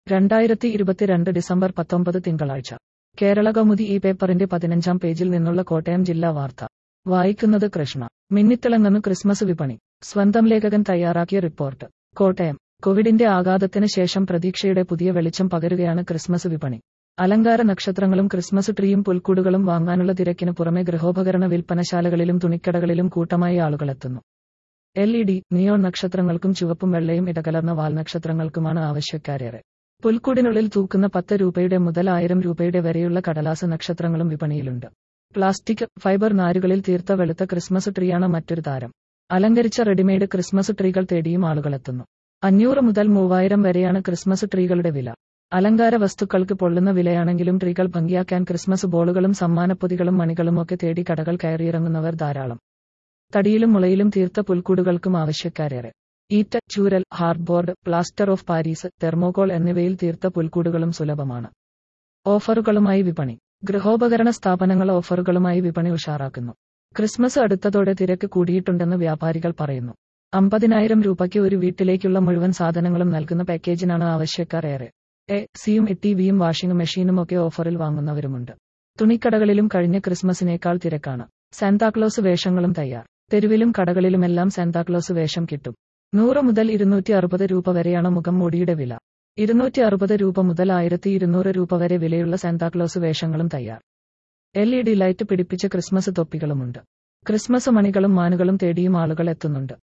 രണ്ടായിരത്തി ഇരുപത്തിരണ്ട് ഡിസംബർ പത്തൊമ്പത് തിങ്കളാഴ്ച കേരള കൗമുദി ഈ പേപ്പറിന്റെ പതിനഞ്ചാം പേജിൽ നിന്നുള്ള കോട്ടയം ജില്ലാ വാർത്ത വായിക്കുന്നത് കൃഷ്ണ മിന്നിത്തിളങ്ങുന്നു ക്രിസ്മസ് വിപണി സ്വന്തം ലേഖകൻ തയ്യാറാക്കിയ റിപ്പോർട്ട് കോട്ടയം കോവിഡിന്റെ ആഘാതത്തിന് ശേഷം പ്രതീക്ഷയുടെ പുതിയ വെളിച്ചം പകരുകയാണ് ക്രിസ്മസ് വിപണി അലങ്കാര നക്ഷത്രങ്ങളും ക്രിസ്മസ് ട്രീയും പുൽക്കൂടുകളും വാങ്ങാനുള്ള തിരക്കിന് പുറമെ ഗൃഹോപകരണ വിൽപ്പനശാലകളിലും തുണിക്കടകളിലും കൂട്ടമായി ആളുകളെത്തുന്നു എൽ ഇ ഡി നിയോൺ നക്ഷത്രങ്ങൾക്കും ചുവപ്പും വെള്ളയും ഇടകലർന്ന വാൽനക്ഷത്രങ്ങൾക്കുമാണ് ആവശ്യക്കാരേറെ പുൽക്കൂടിനുള്ളിൽ തൂക്കുന്ന പത്ത് രൂപയുടെ മുതൽ ആയിരം രൂപയുടെ വരെയുള്ള കടലാസ് നക്ഷത്രങ്ങളും വിപണിയിലുണ്ട് പ്ലാസ്റ്റിക് ഫൈബർ നാരുകളിൽ തീർത്ത വെളുത്ത ക്രിസ്മസ് ട്രീയാണ് മറ്റൊരു താരം അലങ്കരിച്ച റെഡിമെയ്ഡ് ക്രിസ്മസ് ട്രീകൾ തേടിയും ആളുകളെത്തുന്നു അഞ്ഞൂറ് മുതൽ മൂവായിരം വരെയാണ് ക്രിസ്മസ് ട്രീകളുടെ വില അലങ്കാര വസ്തുക്കൾക്ക് പൊള്ളുന്ന വിലയാണെങ്കിലും ട്രീകൾ ഭംഗിയാക്കാൻ ക്രിസ്മസ് ബോളുകളും സമ്മാനപ്പൊതികളും മണികളുമൊക്കെ തേടി കടകൾ കയറിയിറങ്ങുന്നവർ ധാരാളം തടിയിലും മുളയിലും തീർത്ത പുൽക്കൂടുകൾക്കും ആവശ്യക്കാരേറെ ഈറ്റ ചൂരൽ hardboard plaster of Paris thermocol എന്നിവയിൽ തീർത്ത പുൽക്കൂടുകളും സുലഭമാണ് ഓഫറുകളുമായി വിപണി ഗൃഹോപകരണ സ്ഥാപനങ്ങൾ ഓഫറുകളുമായി വിപണി ഉഷാറാക്കുന്നു ക്രിസ്മസ് അടുത്തതോടെ തിരക്ക് കൂടിയിട്ടുണ്ടെന്ന് വ്യാപാരികൾ പറയുന്നു അമ്പതിനായിരം രൂപയ്ക്ക് ഒരു വീട്ടിലേക്കുള്ള മുഴുവൻ സാധനങ്ങളും നൽകുന്ന പാക്കേജിനാണ് ആവശ്യക്കാർ ഏറെ എ സിയും ടിവിയും വാഷിംഗ് മെഷീനും ഒക്കെ ഓഫറിൽ വാങ്ങുന്നവരുമുണ്ട് തുണിക്കടകളിലും കഴിഞ്ഞ ക്രിസ്മസിനേക്കാൾ തിരക്കാണ് സാന്താക്ലോസ് വേഷങ്ങളും തയ്യാർ തെരുവിലും കടകളിലുമെല്ലാം സാന്താക്ലോസ് വേഷം കിട്ടും നൂറ് മുതൽ ഇരുന്നൂറ്റി അറുപത് രൂപ വരെയാണ് മുഖം മൂടിയുടെ വില ഇരുന്നൂറ്റി അറുപത് രൂപ മുതൽ ആയിരത്തി ഇരുന്നൂറ് രൂപ വരെ വിലയുള്ള സാന്താക്ലോസ് വേഷങ്ങളും തയ്യാർ എൽ ഇ ഡി ലൈറ്റ് പിടിപ്പിച്ച ക്രിസ്മസ് തൊപ്പികളുമുണ്ട് ക്രിസ്മസ് മണികളും മാനുകളും തേടിയും ആളുകൾ എത്തുന്നുണ്ട്